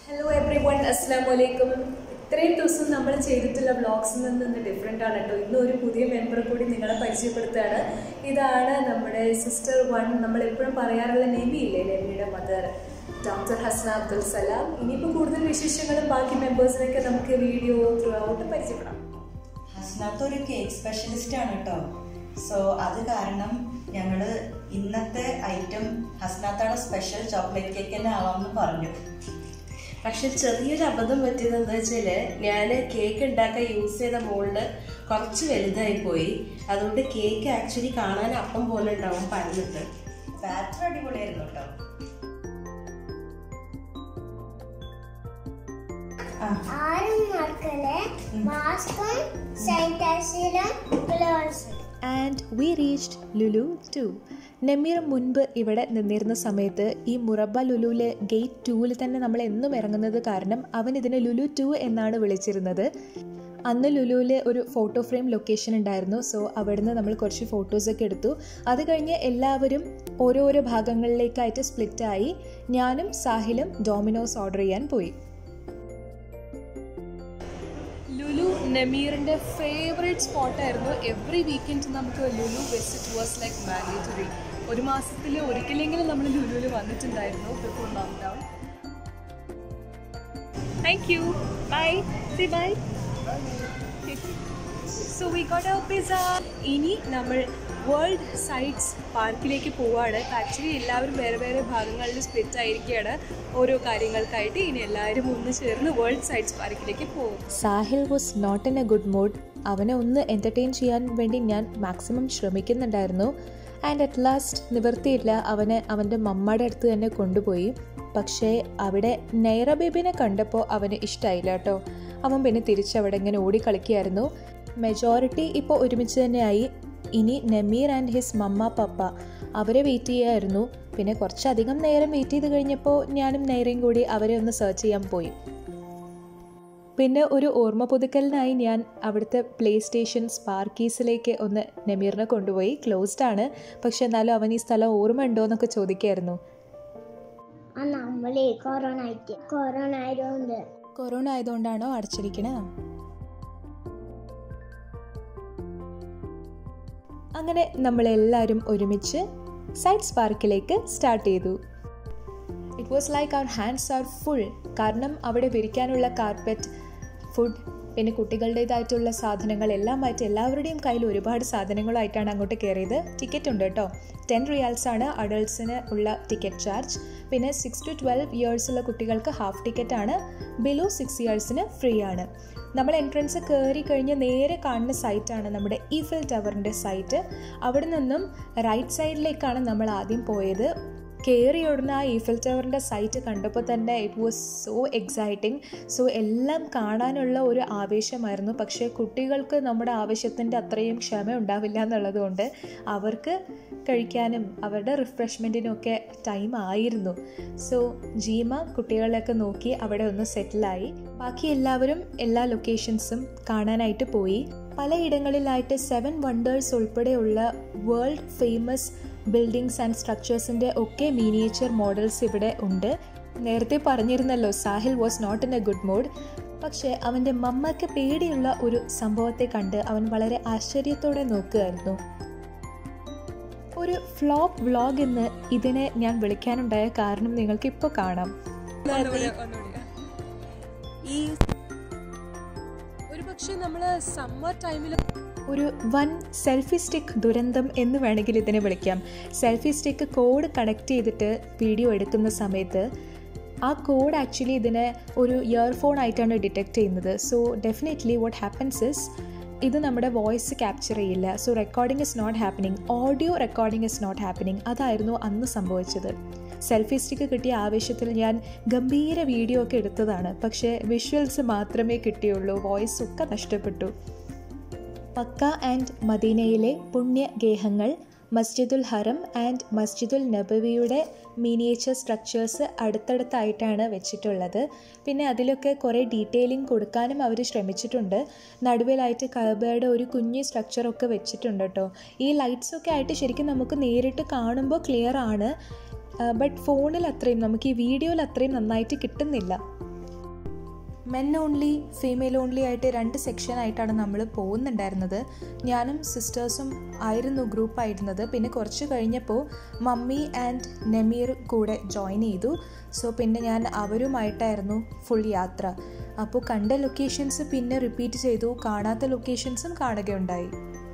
hello every one അസ്സാം വലൈക്കും ഇത്രയും ദിവസം നമ്മൾ ചെയ്തിട്ടുള്ള വ്ളോഗ്സിൽ നിന്ന് ഡിഫറെൻ്റ് ആണ് കേട്ടോ ഇന്ന് ഒരു പുതിയ മെമ്പർ കൂടി നിങ്ങളെ പരിചയപ്പെടുത്തുകയാണ് ഇതാണ് നമ്മുടെ സിസ്റ്റർ വൺ നമ്മൾ എപ്പോഴും പറയാറുള്ള നെബി ഇല്ലേ നെബിയുടെ മദർ ഡോക്ടർ ഹസന അബ്ദുൽ സലാം ഇനിയിപ്പോൾ കൂടുതൽ വിശേഷങ്ങളും ബാക്കി മെമ്പേഴ്സിനൊക്കെ നമുക്ക് വീഡിയോ ത്രൂ ഔട്ട് പരിചയപ്പെടാം ഹസ്നാത്ത് ഒരു കേക്ക് സ്പെഷ്യലിസ്റ്റ് ആണ് കേട്ടോ സോ അത് കാരണം ഞങ്ങൾ ഇന്നത്തെ ഐറ്റം ഹസ്നാത്താണ് സ്പെഷ്യൽ ചോക്ലേറ്റ് കേക്ക് തന്നെ ആവാമെന്ന് പറഞ്ഞു പക്ഷെ ചെറിയൊരു അബദ്ധം പറ്റിയത് എന്താ വെച്ചാൽ ഞാൻ കേക്ക് ഉണ്ടാക്കാൻ യൂസ് ചെയ്ത മോൾഡ് കുറച്ച് വലുതായി പോയി അതുകൊണ്ട് കേക്ക് ആക്ച്വലി കാണാൻ അപ്പം പോലെ ഉണ്ടാവും പരന്നിട്ട് ബാറ്റർ അടിപൊളിയായിരുന്നു കേട്ടോ ആ ആരും മക്കളെ മാസ്കും സാനിറ്റൈസറും ഗ്ലൗസും and we reached Lulu to Nameer മുൻപ് ഇവിടെ നിന്നിരുന്ന സമയത്ത് ഈ മുറബ ലുലുവിലെ ഗേറ്റ് ടൂവിൽ തന്നെ നമ്മൾ എന്നും ഇറങ്ങുന്നത് കാരണം അവൻ ഇതിനെ ലുലു ടു എന്നാണ് വിളിച്ചിരുന്നത് അന്ന് ലുലുവിൽ ഒരു ഫോട്ടോ ഫ്രെയിം ലൊക്കേഷൻ ഉണ്ടായിരുന്നു സോ അവിടുന്ന് നമ്മൾ കുറച്ച് ഫോട്ടോസൊക്കെ എടുത്തു അത് കഴിഞ്ഞ് എല്ലാവരും ഓരോരോ ഭാഗങ്ങളിലേക്കായിട്ട് സ്പ്ലിറ്റായി ഞാനും സാഹിലും ഡോമിനോസ് ഓർഡർ ചെയ്യാൻ പോയി ലുലു നമീറിൻ്റെ ഫേവറേറ്റ് സ്പോട്ടായിരുന്നു എവറി വീക്കെൻഡ് നമുക്ക് Lulu visit was like mandatory ഒരു മാസത്തിൽ ഒരിക്കലെങ്കിലും നമ്മൾ ലുലുവിൽ വന്നിട്ടുണ്ടായിരുന്നു before lockdown thank you bye see bye so we got a pizza ഇനി നമ്മൾ വേൾഡ് സൈറ്റ്സ് പാർക്കിലേക്ക് പോവാണ് ആക്ച്വലി എല്ലാവരും വേറെ വേറെ ഭാഗങ്ങളിൽ സ്പ്ലിറ്റ് ആയിരിക്കുകയാണ് ഓരോ കാര്യങ്ങൾക്കായിട്ട് ഇനി എല്ലാവരും ഒന്ന് ചേർന്ന് വേൾഡ് സൈറ്റ്സ് പാർക്കിലേക്ക് പോകും Sahil was not in a good mood അവനെ ഒന്ന് എൻ്റർടൈൻ ചെയ്യാൻ വേണ്ടി ഞാൻ മാക്സിമം ശ്രമിക്കുന്നുണ്ടായിരുന്നു ആൻഡ് അറ്റ് ലാസ്റ്റ് നിവർത്തിയില്ല അവനെ അവൻ്റെ മമ്മയുടെ അടുത്ത് തന്നെ കൊണ്ടുപോയി പക്ഷേ അവിടെ നൈറ ബേബിനെ കണ്ടപ്പോൾ അവന് ഇഷ്ടമായില്ല കേട്ടോ അവൻ പിന്നെ തിരിച്ചവിടെ ഇങ്ങനെ ഓടിക്കളിക്കുകയായിരുന്നു മെജോറിറ്റി ഇപ്പോൾ ഒരുമിച്ച് തന്നെയായി ഇനി Nameer and his mama papa അവരെ വെയിറ്റ് ചെയ്യായിരുന്നു പിന്നെ കുറച്ചധികം നേരം വെയിറ്റ് ചെയ്ത് കഴിഞ്ഞപ്പോൾ ഞാനും നൈറയും കൂടി അവരെ ഒന്ന് സെർച്ച് ചെയ്യാൻ പോയി പിന്നെ ഒരു ഓർമ്മ പുതുക്കലിനായി ഞാൻ അവിടുത്തെ പ്ലേ സ്റ്റേഷൻ സ്പാർക്കീസിലേക്ക് ഒന്ന് നമീറിനെ കൊണ്ടുപോയി ക്ലോസ്ഡ് ആണ് പക്ഷെ എന്നാലും അവൻ ഈ സ്ഥലം ഓർമ്മ ഉണ്ടോ എന്നൊക്കെ ചോദിക്കായിരുന്നു ആ നമ്മളെ കൊറോണ ആയിട്ട് കൊറോണ ആയതുകൊണ്ട് കൊറോണ ആയതുകൊണ്ടാണോ അടച്ചിരിക്കണേ അങ്ങനെ നമ്മളെല്ലാവരും ഒരുമിച്ച് സൈഡ്സ് പാർക്കിലേക്ക് സ്റ്റാർട്ട് ചെയ്തു it was like our hands are full കാരണം അവിടെ വിരിക്കാനുള്ള കാർപ്പറ്റ് ഫുഡ് പിന്നെ കുട്ടികളുടേതായിട്ടുള്ള സാധനങ്ങൾ എല്ലാമായിട്ട് എല്ലാവരുടെയും കയ്യിൽ ഒരുപാട് സാധനങ്ങളായിട്ടാണ് അങ്ങോട്ട് കയറിയത് ടിക്കറ്റ് ഉണ്ട് കേട്ടോ ടെൻ റിയാൽസ് ആണ് അഡൾട്ട്സിന് ഉള്ള ടിക്കറ്റ് ചാർജ് പിന്നെ സിക്സ് ടു ട്വൽവ് ഇയേഴ്സുള്ള കുട്ടികൾക്ക് ഹാഫ് ടിക്കറ്റ് ആണ് ബിലോ സിക്സ് ഇയേഴ്സിന് ഫ്രീ ആണ് നമ്മൾ എൻട്രൻസ് കയറി കഴിഞ്ഞ് നേരെ കാണുന്ന സൈറ്റാണ് നമ്മുടെ ഈഫിൽ ടവറിൻ്റെ സൈറ്റ് അവിടെ നിന്നും റൈറ്റ് സൈഡിലേക്കാണ് നമ്മൾ ആദ്യം പോയത് കയറി ഓടുന്ന ആ ഈഫിൽ ടവറിൻ്റെ സൈറ്റ് കണ്ടപ്പോൾ തന്നെ it was so exciting so എല്ലാം കാണാനുള്ള ഒരു ആവേശമായിരുന്നു പക്ഷേ കുട്ടികൾക്ക് നമ്മുടെ ആവശ്യത്തിൻ്റെ അത്രയും ക്ഷമ ഉണ്ടാവില്ല എന്നുള്ളതുകൊണ്ട് അവർക്ക് കഴിക്കാനും അവരുടെ റിഫ്രഷ്മെൻറ്റിനും ഒക്കെ ടൈം ആയിരുന്നു സോ ജീമ കുട്ടികളെയൊക്കെ നോക്കി അവിടെ ഒന്ന് സെറ്റിലായി ബാക്കി എല്ലാവരും എല്ലാ ലൊക്കേഷൻസും കാണാനായിട്ട് പോയി പലയിടങ്ങളിലായിട്ട് സെവൻ വണ്ടേഴ്സ് ഉൾപ്പെടെയുള്ള വേൾഡ് ഫേമസ് ബിൽഡിങ്സ് ആൻഡ് സ്ട്രക്ചേഴ്സിൻ്റെ ഒക്കെ മീനിയേച്ചർ മോഡൽസ് ഇവിടെ ഉണ്ട് നേരത്തെ പറഞ്ഞിരുന്നല്ലോ Sahil was not in a good mood പക്ഷേ അവൻ്റെ മമ്മയ്ക്ക് പേടിയുള്ള ഒരു സംഭവത്തെ കണ്ട് അവൻ വളരെ ആശ്ചര്യത്തോടെ നോക്കുകയായിരുന്നു ഒരു ഫ്ലോപ്പ് വ്ളോഗ് എന്ന് ഇതിനെ ഞാൻ വിളിക്കാനുണ്ടായ കാരണം നിങ്ങൾക്ക് ഇപ്പോൾ കാണാം ഈ ഒരു പക്ഷേ നമ്മൾ സമ്മർ ടൈമിൽ ഒരു വൻ സെൽഫി സ്റ്റിക്ക് ദുരന്തം എന്ന് വേണമെങ്കിൽ ഇതിനെ വിളിക്കാം സെൽഫി സ്റ്റിക്ക് കോഡ് കണക്ട് ചെയ്തിട്ട് വീഡിയോ എടുക്കുന്ന സമയത്ത് ആ കോഡ് ആക്ച്വലി ഇതിനെ ഒരു ഇയർഫോൺ ആയിട്ടാണ് ഡിറ്റക്ട് ചെയ്യുന്നത് so definitely what happens is ഇത് നമ്മുടെ വോയിസ് ക്യാപ്ചർ ചെയ്യില്ല so recording is not happening audio recording is not happening അതായിരുന്നു അന്ന് സംഭവിച്ചത് സെൽഫി സ്റ്റിക്ക് കിട്ടിയ ആവേശത്തിൽ ഞാൻ ഗംഭീര വീഡിയോ ഒക്കെ എടുത്തതാണ് പക്ഷേ വിഷ്വൽസ് മാത്രമേ കിട്ടിയുള്ളൂ വോയിസ് ഒക്കെ നഷ്ടപ്പെട്ടു മക്ക ആൻഡ് മദീനയിലെ പുണ്യഗേഹങ്ങൾ മസ്ജിദുൽ ഹറം ആൻഡ് മസ്ജിദുൽ നബവിയുടെ മിനിയേച്ചർ സ്ട്രക്ചേഴ്സ് അടുത്തടുത്തായിട്ടാണ് വെച്ചിട്ടുള്ളത് പിന്നെ അതിലൊക്കെ കുറേ ഡീറ്റെയിലിംഗ് കൊടുക്കാനും അവർ ശ്രമിച്ചിട്ടുണ്ട് നടുവിലായിട്ട് കബയുടെ ഒരു കുഞ്ഞ് സ്ട്രക്ചറൊക്കെ വെച്ചിട്ടുണ്ട് കേട്ടോ ഈ ലൈറ്റ്സൊക്കെ ആയിട്ട് ശരിക്കും നമുക്ക് നേരിട്ട് കാണുമ്പോൾ ക്ലിയർ ആണ് ബട്ട് ഫോണിൽ അത്രയും നമുക്ക് ഈ വീഡിയോയിൽ അത്രയും നന്നായിട്ട് കിട്ടുന്നില്ല മെൻ ഓൺലി ഫീമെയിൽ ഓൺലി ആയിട്ട് രണ്ട് സെക്ഷൻ ആയിട്ടാണ് നമ്മൾ പോകുന്നുണ്ടായിരുന്നത് ഞാനും സിസ്റ്റേഴ്സും ആയിരുന്നു ഗ്രൂപ്പായിരുന്നത് പിന്നെ കുറച്ച് കഴിഞ്ഞപ്പോൾ മമ്മി ആൻഡ് നെമീർ കൂടെ ജോയിൻ ചെയ്തു സോ പിന്നെ ഞാൻ അവരുമായിട്ടായിരുന്നു ഫുൾ യാത്ര അപ്പോൾ കണ്ട ലൊക്കേഷൻസ് പിന്നെ റിപ്പീറ്റ് ചെയ്തു കാണാത്ത ലൊക്കേഷൻസും കാണുകയുണ്ടായി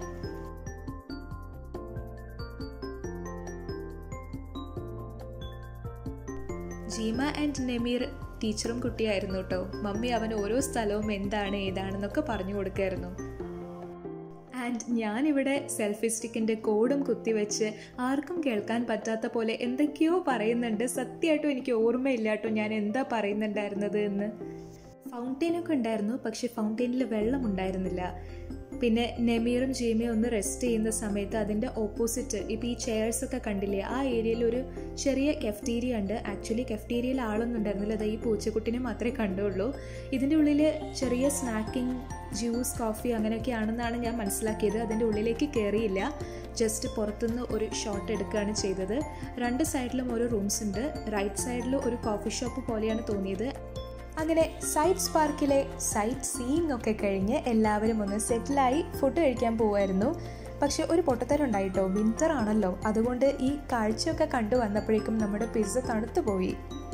ജീമ ആൻഡ് നെമീർ ടീച്ചറും കുട്ടിയായിരുന്നു കേട്ടോ മമ്മി അവൻ ഓരോ സ്ഥലവും എന്താണ് ഏതാണെന്നൊക്കെ പറഞ്ഞു കൊടുക്കായിരുന്നു ആൻഡ് ഞാനിവിടെ സെൽഫി സ്റ്റിക്കിൻ്റെ കോഡും കുത്തിവെച്ച് ആർക്കും കേൾക്കാൻ പറ്റാത്ത പോലെ എന്തൊക്കെയോ പറയുന്നുണ്ട് സത്യമായിട്ടും എനിക്ക് ഓർമ്മയില്ല കേട്ടോ ഞാൻ എന്താ പറയുന്നുണ്ടായിരുന്നത് എന്ന് ഫൗണ്ടെയിനൊക്കെ ഉണ്ടായിരുന്നു പക്ഷെ ഫൗണ്ടെയിനിൽ വെള്ളം ഉണ്ടായിരുന്നില്ല പിന്നെ നെമീറും ജീമയും ഒന്ന് റെസ്റ്റ് ചെയ്യുന്ന സമയത്ത് അതിൻ്റെ ഓപ്പോസിറ്റ് ഇപ്പോൾ ഈ ചെയർസൊക്കെ കണ്ടില്ലേ ആ ഏരിയയിൽ ഒരു ചെറിയ കെഫ്റ്റീരിയ ഉണ്ട് ആക്ച്വലി കെഫ്റ്റീരിയയിൽ ആളൊന്നും ഉണ്ടായിരുന്നില്ല അത് ഈ പൂച്ചക്കുട്ടിനെ മാത്രമേ കണ്ടുള്ളൂ ഇതിൻ്റെ ഉള്ളിൽ ചെറിയ സ്നാക്കിംഗ് ജ്യൂസ് കോഫി അങ്ങനെയൊക്കെയാണെന്നാണ് ഞാൻ മനസ്സിലാക്കിയത് അതിൻ്റെ ഉള്ളിലേക്ക് കയറിയില്ല ജസ്റ്റ് പുറത്തുനിന്ന് ഒരു ഷോട്ട് എടുക്കുകയാണ് ചെയ്തത് രണ്ട് സൈഡിലും ഓരോ റൂംസ് ഉണ്ട് റൈറ്റ് സൈഡിൽ ഒരു കോഫി ഷോപ്പ് പോലെയാണ് തോന്നിയത് അങ്ങനെ സൈറ്റ്സ് പാർക്കിലെ സൈറ്റ് സീയിങ് ഒക്കെ കഴിഞ്ഞ് എല്ലാവരും ഒന്ന് സെറ്റിലായി ഫുഡ് കഴിക്കാൻ പോവായിരുന്നു പക്ഷെ ഒരു പൊട്ടത്തരം ഉണ്ടായിട്ടോ വിന്റർ ആണല്ലോ അതുകൊണ്ട് ഈ കാഴ്ചയൊക്കെ കണ്ടു വന്നപ്പോഴേക്കും നമ്മുടെ പിസ്സ തണുത്തു പോയി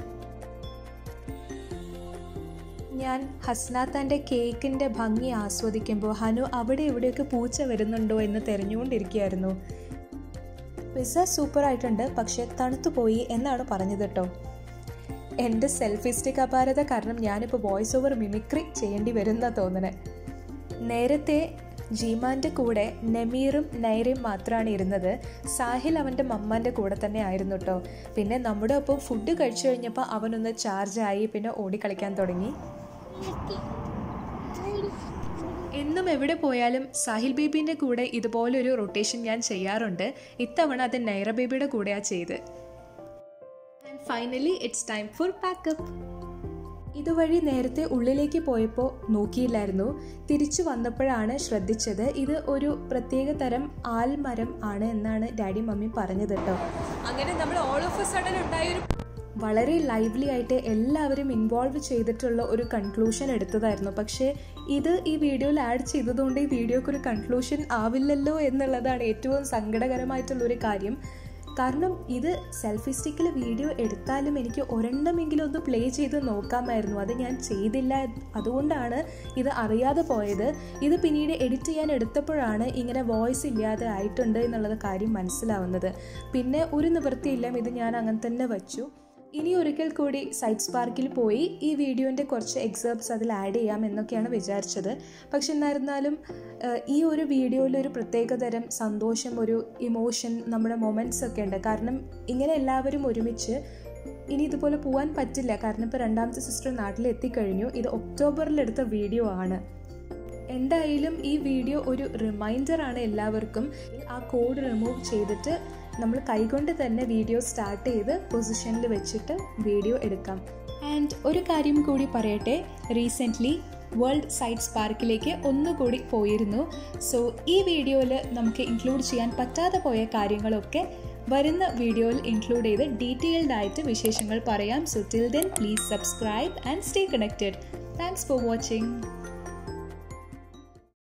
ഞാൻ ഹസ്നാത്താൻ്റെ കേക്കിൻ്റെ ഭംഗി ആസ്വദിക്കുമ്പോൾ ഹനു അവിടെ എവിടെയൊക്കെ പൂച്ച വരുന്നുണ്ടോ എന്ന് തിരഞ്ഞുകൊണ്ടിരിക്കുകയായിരുന്നു പിസ്സ സൂപ്പറായിട്ടുണ്ട് പക്ഷെ തണുത്തു പോയി എന്നാണ് പറഞ്ഞത് കേട്ടോ എൻ്റെ സെൽഫി സ്റ്റിക് അപാരത കാരണം ഞാനിപ്പോൾ വോയിസ് ഓവർ മിമിക്രി ചെയ്യേണ്ടി വരുന്ന തോന്നണേ നേരത്തെ ജീമാൻ്റെ കൂടെ നമീറും നൈറയും മാത്രമാണ് ഇരുന്നത് സാഹിൽ അവൻ്റെ മമ്മാൻ്റെ കൂടെ തന്നെ ആയിരുന്നു കേട്ടോ പിന്നെ നമ്മുടെ ഒപ്പം ഫുഡ് കഴിച്ചു കഴിഞ്ഞപ്പോൾ അവനൊന്ന് ചാർജായി പിന്നെ ഓടിക്കളിക്കാൻ തുടങ്ങി എന്നും എവിടെ പോയാലും സാഹിൽ ബേബീൻ്റെ കൂടെ ഇതുപോലൊരു റൊട്ടേഷൻ ഞാൻ ചെയ്യാറുണ്ട് ഇത്തവണ അത് നൈറ ബേബിയുടെ കൂടെയാണ് ചെയ്ത് and finally it's time for pack up ഇതുവഴി നേരത്തെ ഉള്ളിലേക്ക് പോയപ്പോൾ നോക്കിയില്ലായിരുന്നു തിരിച്ചു വന്നപ്പോഴാണ് ശ്രദ്ധിച്ചത് ഇത് ഒരു പ്രത്യേക തരം ആൽമരം ആണ് എന്നാണ് ഡാഡി മമ്മി പറഞ്ഞത് കേട്ടോ അങ്ങനെ നമ്മൾ ഓൾ ഓഫ് എ സഡൻ ഉണ്ടായൊരു വളരെ ലൈവ്ലി ആയിട്ട് എല്ലാവരും ഇൻവോൾവ് ചെയ്തിട്ടുള്ള ഒരു കൺക്ലൂഷൻ എടുത്തതായിരുന്നു പക്ഷേ ഇത് ഈ വീഡിയോയിൽ ആഡ് ചെയ്തതുകൊണ്ട് ഈ വീഡിയോക്ക് ഒരു കൺക്ലൂഷൻ ആവില്ലല്ലോ എന്നുള്ളതാണ് ഏറ്റവും സങ്കടകരമായിട്ടുള്ളൊരു കാര്യം കാരണം ഇത് സെൽഫി സ്റ്റിക്കിൽ വീഡിയോ എടുത്താലും എനിക്ക് ഒരെണ്ണമെങ്കിലും ഒന്ന് പ്ലേ ചെയ്ത് നോക്കാമായിരുന്നു അത് ഞാൻ ചെയ്തില്ല അതുകൊണ്ടാണ് ഇത് അറിയാതെ പോയത് ഇത് പിന്നീട് എഡിറ്റ് ചെയ്യാൻ എടുത്തപ്പോഴാണ് ഇങ്ങനെ വോയിസ് ഇല്ലാതെ ആയിട്ടുണ്ട് എന്നുള്ളത് കാര്യം മനസ്സിലാവുന്നത് പിന്നെ ഒരു നിവൃത്തിയില്ല ഇത് ഞാൻ അങ്ങനെ തന്നെ വച്ചു ഇനി ഒരിക്കൽ കൂടി സൈറ്റ്സ് പാർക്കിൽ പോയി ഈ വീഡിയോൻ്റെ കുറച്ച് എക്സേപ്റ്റ്സ് അതിൽ ആഡ് ചെയ്യാം എന്നൊക്കെയാണ് വിചാരിച്ചത് പക്ഷെ എന്നിരുന്നാലും ഈ ഒരു വീഡിയോയിൽ ഒരു പ്രത്യേകതരം സന്തോഷം ഒരു ഇമോഷൻ നമ്മുടെ മൊമെൻറ്റ്സ് ഒക്കെ ഉണ്ട് കാരണം ഇങ്ങനെ എല്ലാവരും ഒരുമിച്ച് ഇനി ഇതുപോലെ പോകാൻ പറ്റില്ല കാരണം ഇപ്പോൾ രണ്ടാമത്തെ സിസ്റ്റർ നാട്ടിൽ എത്തിക്കഴിഞ്ഞു ഇത് ഒക്ടോബറിലെടുത്ത വീഡിയോ ആണ് എന്തായാലും ഈ വീഡിയോ ഒരു റിമൈൻഡർ ആണ് എല്ലാവർക്കും ആ കോഡ് റിമൂവ് ചെയ്തിട്ട് നമ്മൾ കൈകൊണ്ട് തന്നെ വീഡിയോ സ്റ്റാർട്ട് ചെയ്ത് പൊസിഷനിൽ വെച്ചിട്ട് വീഡിയോ എടുക്കാം ആൻഡ് ഒരു കാര്യം കൂടി പറയട്ടെ റീസെൻ്റ്ലി വേൾഡ് സൈറ്റ്സ് പാർക്കിലേക്ക് ഒന്നുകൂടി പോയിരുന്നു സോ ഈ വീഡിയോയിൽ നമുക്ക് ഇൻക്ലൂഡ് ചെയ്യാൻ പറ്റാതെ പോയ കാര്യങ്ങളൊക്കെ വരുന്ന വീഡിയോയിൽ ഇൻക്ലൂഡ് ചെയ്ത് ഡീറ്റെയിൽഡ് ആയിട്ട് വിശേഷങ്ങൾ പറയാം so till then please subscribe and stay connected thanks for watching